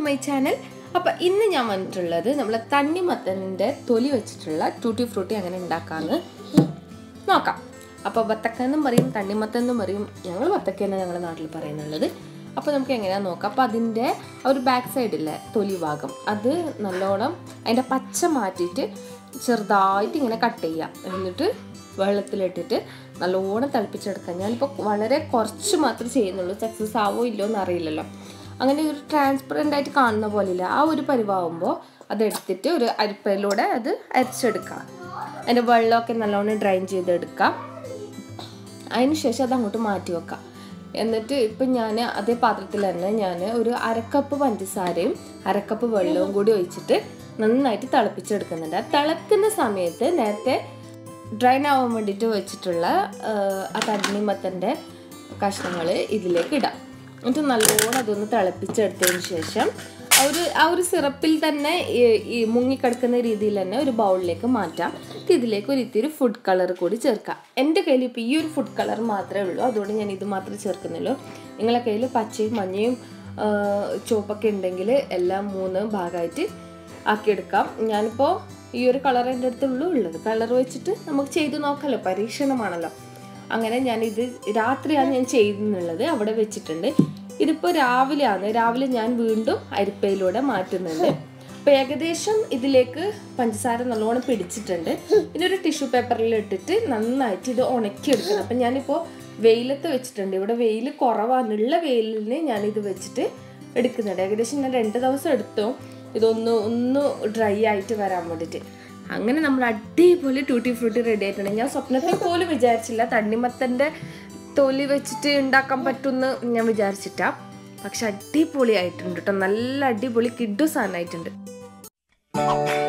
my channel അപ്പം ഇന്ന് ഞാൻ വന്നിട്ടുള്ളത് നമ്മളെ തണ്ണിമത്തനിൻ്റെ തൊലി വെച്ചിട്ടുള്ള ടൂട്ടി ഫ്രൂട്ടി അങ്ങനെ ഉണ്ടാക്കാമെന്ന് നോക്കാം അപ്പോൾ ബത്തക്ക എന്നും പറയും തണ്ണിമത്തൻ എന്നും പറയും ഞങ്ങൾ ബത്തക്ക എന്ന് ഞങ്ങളുടെ നാട്ടിൽ പറയുന്നുള്ളത് അപ്പോൾ നമുക്ക് എങ്ങനെയാണെന്ന് നോക്കാം അപ്പോൾ അതിൻ്റെ ആ ഒരു ബാക്ക് സൈഡില്ലേ തൊലി ഭാഗം അത് നല്ലോണം അതിൻ്റെ പച്ച മാറ്റിയിട്ട് ചെറുതായിട്ട് ഇങ്ങനെ കട്ട് ചെയ്യാം എന്നിട്ട് വെള്ളത്തിലിട്ടിട്ട് നല്ലോണം തിളപ്പിച്ചെടുക്കാം ഞാനിപ്പോൾ വളരെ കുറച്ച് മാത്രമേ ചെയ്യുന്നുള്ളൂ സക്സസ് ആവോ ഇല്ലയോ എന്ന് അറിയില്ലല്ലോ അങ്ങനെ ഒരു ട്രാൻസ്പെറൻ്റ് ആയിട്ട് കാണുന്ന പോലെയില്ല ആ ഒരു പരിവാകുമ്പോൾ അതെടുത്തിട്ട് ഒരു അരിപ്പയിലൂടെ അത് അരിച്ചെടുക്കാം അതിൻ്റെ വെള്ളമൊക്കെ നല്ലോണം ഡ്രൈൻ ചെയ്തെടുക്കാം അതിന് ശേഷം അത് അങ്ങോട്ട് മാറ്റി വെക്കാം എന്നിട്ട് ഇപ്പം ഞാൻ അതേ പാത്രത്തിൽ തന്നെ ഞാൻ ഒരു അരക്കപ്പ് പഞ്ചസാരയും അരക്കപ്പ് വെള്ളവും കൂടി ഒഴിച്ചിട്ട് നന്നായിട്ട് തിളപ്പിച്ചെടുക്കുന്നുണ്ട് ആ തിളക്കുന്ന സമയത്ത് നേരത്തെ ഡ്രൈൻ ആവാൻ വേണ്ടിയിട്ട് വെച്ചിട്ടുള്ള ആ തണ്ണിമത്തൻ്റെ കഷ്ണങ്ങൾ ഇതിലേക്ക് ഇടാം എന്നിട്ട് നല്ലോണം അതൊന്ന് തിളപ്പിച്ചെടുത്തതിന് ശേഷം ആ ഒരു ആ ഒരു സിറപ്പിൽ തന്നെ ഈ ഈ മുങ്ങിക്കിടക്കുന്ന രീതിയിൽ തന്നെ ഒരു ബൗളിലേക്ക് മാറ്റാം എന്നിട്ട് ഇതിലേക്ക് ഒരു ഇത്തിരി ഫുഡ് കളർ കൂടി ചേർക്കാം എൻ്റെ കയ്യിൽ ഇപ്പോൾ ഈ ഒരു ഫുഡ് കളർ മാത്രമേ ഉള്ളൂ അതുകൊണ്ട് ഞാൻ ഇത് മാത്രമേ ചേർക്കുന്നുള്ളൂ നിങ്ങളെ കയ്യിൽ പച്ചയും മഞ്ഞയും ചുവപ്പൊക്കെ ഉണ്ടെങ്കിൽ എല്ലാം മൂന്ന് ഭാഗമായിട്ട് ആക്കിയെടുക്കാം ഞാനിപ്പോൾ ഈ ഒരു കളർ എൻ്റെ അടുത്തുള്ളൂ ഉള്ളത് കളർ വെച്ചിട്ട് നമുക്ക് ചെയ്ത് നോക്കാമല്ലോ പരീക്ഷണമാണല്ലോ അങ്ങനെ ഞാനിത് രാത്രിയാണ് ഞാൻ ചെയ്യുന്നുള്ളത് അവിടെ വെച്ചിട്ടുണ്ട് ഇതിപ്പോൾ രാവിലെയാണ് രാവിലെ ഞാൻ വീണ്ടും അരിപ്പയിലൂടെ മാറ്റുന്നുണ്ട് അപ്പോൾ ഏകദേശം ഇതിലേക്ക് പഞ്ചസാര നല്ലോണം പിടിച്ചിട്ടുണ്ട് ഇതൊരു ടിഷ്യൂ പേപ്പറിൽ ഇട്ടിട്ട് നന്നായിട്ട് ഇത് ഉണക്കിയെടുക്കണം അപ്പം ഞാനിപ്പോൾ വെയിലത്ത് വെച്ചിട്ടുണ്ട് ഇവിടെ വെയിൽ കുറവാണുള്ള വെയിലിന് ഞാനിത് വെച്ചിട്ട് എടുക്കുന്നുണ്ട് ഏകദേശം ഞാൻ രണ്ട് ദിവസം എടുത്തു ഇതൊന്ന് ഒന്ന് ഡ്രൈ ആയിട്ട് വരാൻ വേണ്ടിയിട്ട് അങ്ങനെ നമ്മൾ അടിപൊളി ടൂട്ടി ഫ്രൂട്ടി റെഡി ആയിട്ടുണ്ട് ഞാൻ സ്വപ്നത്തിൽ പോലും വിചാരിച്ചില്ല തണ്ണിമത്തൻ്റെ തൊലി വെച്ചിട്ട് ഉണ്ടാക്കാൻ പറ്റുമെന്ന് ഞാൻ വിചാരിച്ചിട്ടാ പക്ഷെ അടിപൊളി ആയിട്ടുണ്ട് കേട്ടോ നല്ല അടിപൊളി കിഡു സാധനമായിട്ടുണ്ട്